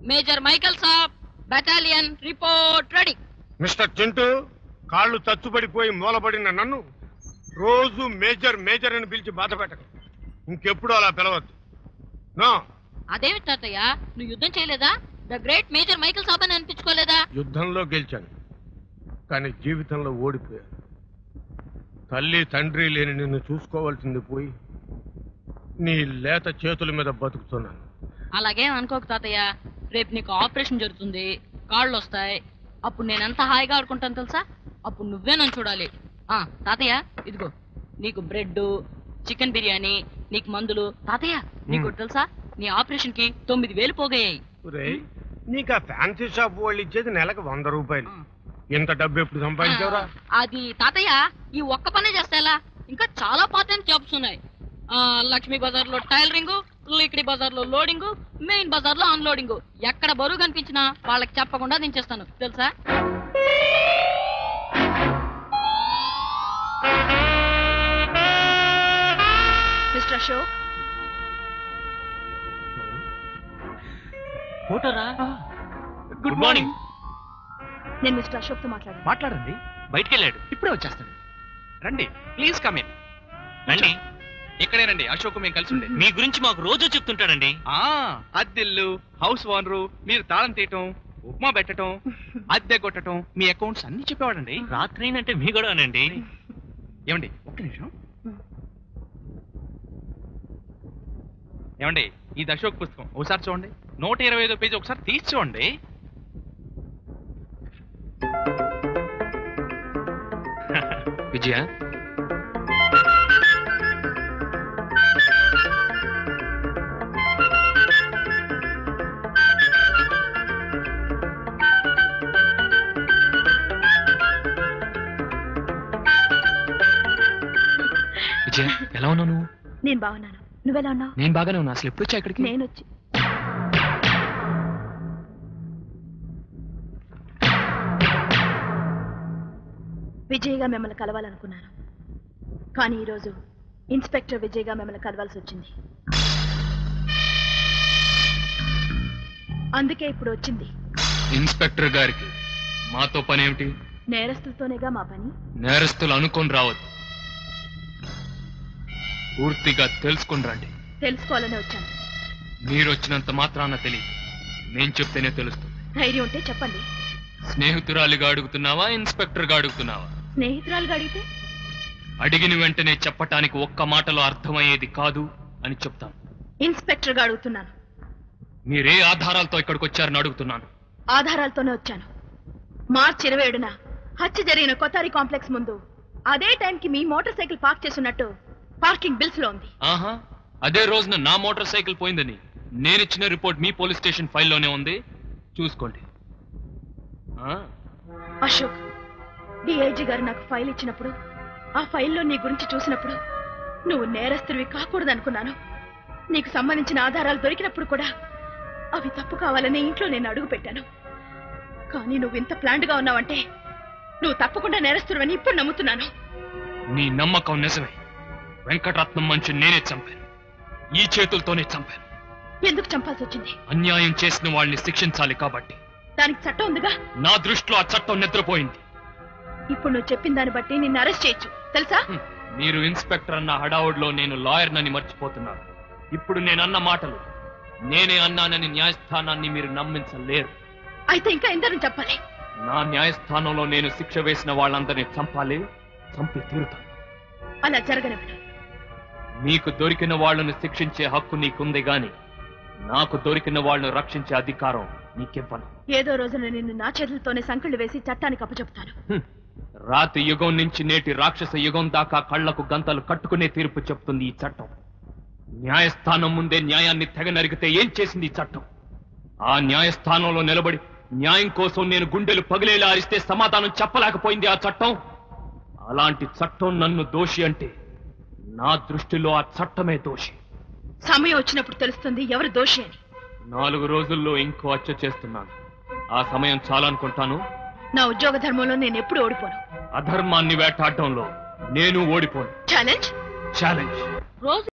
Major Michael సాబ్ battalion report ready mister Chintu కాళ్ళు తచ్చుపడిపోయి మూలబడిన నన్ను రోజు మేజర్ మేజర్ అని పిలిచి బాధ పెట్టకు ఇంకెప్పుడు అలా పిలవద్దు నో అదేమి తాతయ్య నువ్వు యుద్ధం చేయలేదా ద గ్రేట్ మేజర్ మైకల్ సాబ్ అని అనిపించుకోలేదా యుద్ధంలో గెలిచాను కానీ జీవితంలో ఓడిపోయాను తల్లి తండ్రి లేని నిన్ను చూసుకోవాల్సింది పోయి నీ లేత చేతుల మీద బతుకుతున్నాను అలాగే అనుకోకు తాతయ్య రేపు నీకు ఆపరేషన్ జరుగుతుంది కాళ్ళు వస్తాయి అప్పుడు నేను ఎంత హాయిగా ఆడుకుంటాను తెలుసా అప్పుడు నువ్వే నన్ను చూడాలి ఆ తాతయ్య ఇదిగో నీకు బ్రెడ్ చికెన్ బిర్యానీ నీకు మందులు తాతయ్య నీకు ఒకటి తెలుసా నీ ఆపరేషన్ కి తొమ్మిది వేలు పోగయ్యాయి ఒరేయ్, నీకు ఆ ఫ్యాన్సీ షాప్ వాళ్ళు ఇచ్చేది నెలకు వంద రూపాయలు ఇంత డబ్బు ఎప్పుడు సంపాదించావురా అది తాతయ్య ఈ ఒక్క పనే చేస్తా ఎలా ఇంకా చాలా పార్ట్ టైం జాబ్స్ ఉన్నాయి ఆ, లక్ష్మీ బజార్ లో టైలరింగ్ లిక్డి బజార్ లో లోడింగ్ మెయిన్ బజార్ లో అన్లోడింగ్ ఎక్కడ బరువు కనిపించినా వాళ్ళకి చెప్పకుండా దించేస్తాను తెలుసా మిస్టర్ అశోక్ ఫోటోరా గుడ్ మార్నింగ్ నేను మిస్టర్ అశోక్ తో మాట్లాడాను మాట్లాడండి బయటికి వెళ్ళాడు ఇప్పుడే వచ్చేస్తాడు రండి ప్లీజ్ కమ్ ఇన్ రండి ఇక్కడే రండి అశోక్ మేము కలిసి ఉండే మీ గురించి మాకు రోజు చెప్తుంటాడండి ఆ అద్దెల్లు హౌస్ ఓనరు మీరు తాళం తీయటం ఉప్మా పెట్టటం అద్దె కొట్టటం మీ అకౌంట్స్ అన్ని చెప్పేవాడండి రాత్రి అంటే మీ గొడవనండి ఏమండి ఒక్క నిమిషం ఏమండి ఇది అశోక్ పుస్తకం ఒకసారి చూడండి నూట ఇరవై ఐదో పేజీ ఒకసారి తీసి చూడండి విజయ విజయ ఎలా ఉన్నావు నువ్వు నేను బాగున్నాను నువ్వెలా ఉన్నావు నేను బాగానే ఉన్నా అసలు ఎప్పుడు వచ్చా ఇక్కడికి నేను వచ్చి విజయ్గా మిమ్మల్ని కలవాలనుకున్నాను కానీ ఈరోజు ఇన్స్పెక్టర్ విజయ్గా మిమ్మల్ని కలవాల్సి వచ్చింది అందుకే ఇప్పుడు వచ్చింది ఇన్స్పెక్టర్ గారికి మాతో పని ఏమిటి నేరస్తులతోనేగా మా పని నేరస్తులు అనుకొని రావద్దు పూర్తిగా తెలుసుకుని రండి తెలుసుకోవాలని వచ్చాను మీరు వచ్చినంత మాత్రాన తెలియదు నేను చెప్తేనే తెలుస్తుంది ధైర్యం ఉంటే చెప్పండి స్నేహితురాలిగా అడుగుతున్నావా ఇన్స్పెక్టర్గా అడుగుతున్నావా స్నేహితురాలుగా అడిగితే అడిగిన వెంటనే చెప్పటానికి ఒక్క మాటలో అర్థమయ్యేది కాదు అని చెప్తాను ఇన్స్పెక్టర్గా అడుగుతున్నాను మీరే ఆధారాలతో ఇక్కడికి వచ్చారని అడుగుతున్నాను ఆధారాలతోనే వచ్చాను మార్చి ఇరవై ఏడున హత్య జరిగిన కొత్తారి కాంప్లెక్స్ ముందు అదే టైంకి మీ మోటార్ సైకిల్ పార్క్ చేస్తున్నట్టు పార్కింగ్ బిల్స్ లో ఉంది ఆహా అదే రోజున నా మోటార్ సైకిల్ పోయిందని నేనిచ్చిన రిపోర్ట్ మీ పోలీస్ స్టేషన్ ఫైల్లోనే ఉంది చూసుకోండి ఆ, అశోక్ డిఐజీ గారు నాకు ఫైల్ ఇచ్చినప్పుడు ఆ ఫైల్లో నీ గురించి చూసినప్పుడు నువ్వు నేరస్తుడివి కాకూడదనుకున్నాను నీకు సంబంధించిన ఆధారాలు దొరికినప్పుడు కూడా అవి తప్పు కావాలని ఇంట్లో నేను అడుగు పెట్టాను కానీ నువ్వు ఇంత ప్లాంట్ గా ఉన్నావంటే నువ్వు తప్పకుండా నేరస్తుడివని ఇప్పుడు నమ్ముతున్నాను నీ నమ్మకం నిజమే వెంకటరత్నం మంచి నేనే చంపాను ఈ చేతులతోనే చంపాను ఎందుకు చంపాల్సి వచ్చింది అన్యాయం చేసిన వాళ్ళని శిక్షించాలి కాబట్టి దానికి చట్టం ఉందిగా నా దృష్టిలో ఆ చట్టం నిద్రపోయింది ఇప్పుడు నువ్వు చెప్పిన దాన్ని బట్టి నిన్ను అరెస్ట్ చేయొచ్చు తెలుసా హ్మ్. మీరు ఇన్స్పెక్టర్ అన్న హడావుడిలో నేను లాయర్నని మర్చిపోతున్నాను ఇప్పుడు నేను అన్న మాటలు నేనే అన్నానని న్యాయస్థానాన్ని మీరు నమ్మించలేరు అయితే ఇంకా ఎందరూ చెప్పాలి నా న్యాయస్థానంలో నేను శిక్ష వేసిన వాళ్ళందరినీ చంపాలి చంపి తీరుతాను అలా జరగనివ్వడు నీకు దొరికిన వాళ్ళను శిక్షించే హక్కు నీకుంది గాని నాకు దొరికిన వాళ్ళను రక్షించే అధికారం నీకివ్వను ఏదో రోజున నిన్ను నా చేతులతోనే సంకళ్ళు వేసి చట్టానికి అప్పచెప్తాను హ్మ్. రాతి యుగం నుంచి నేటి రాక్షస యుగం దాకా కళ్లకు గంతలు కట్టుకునే తీర్పు చెప్తుంది ఈ చట్టం న్యాయస్థానం ముందే న్యాయాన్ని తెగ నరిగితే ఏం చేసింది ఈ చట్టం ఆ న్యాయస్థానంలో నిలబడి న్యాయం కోసం నేను గుండెలు పగిలేలా అరిస్తే సమాధానం చెప్పలేకపోయింది ఆ చట్టం అలాంటి చట్టం నన్ను దోషి అంటే నా దృష్టిలో ఆ చట్టమే దోషి సమయం వచ్చినప్పుడు తెలుస్తుంది ఎవరు దోషి అని నాలుగు రోజుల్లో ఇంకో హత్య చేస్తున్నాను ఆ సమయం చాలనుకుంటాను నా ఉద్యోగ ధర్మంలో నేను ఎప్పుడు ఓడిపోను అధర్మాన్ని వేటాడటంలో నేను ఓడిపోను ఛాలెంజ్ ఛాలెంజ్ రోజు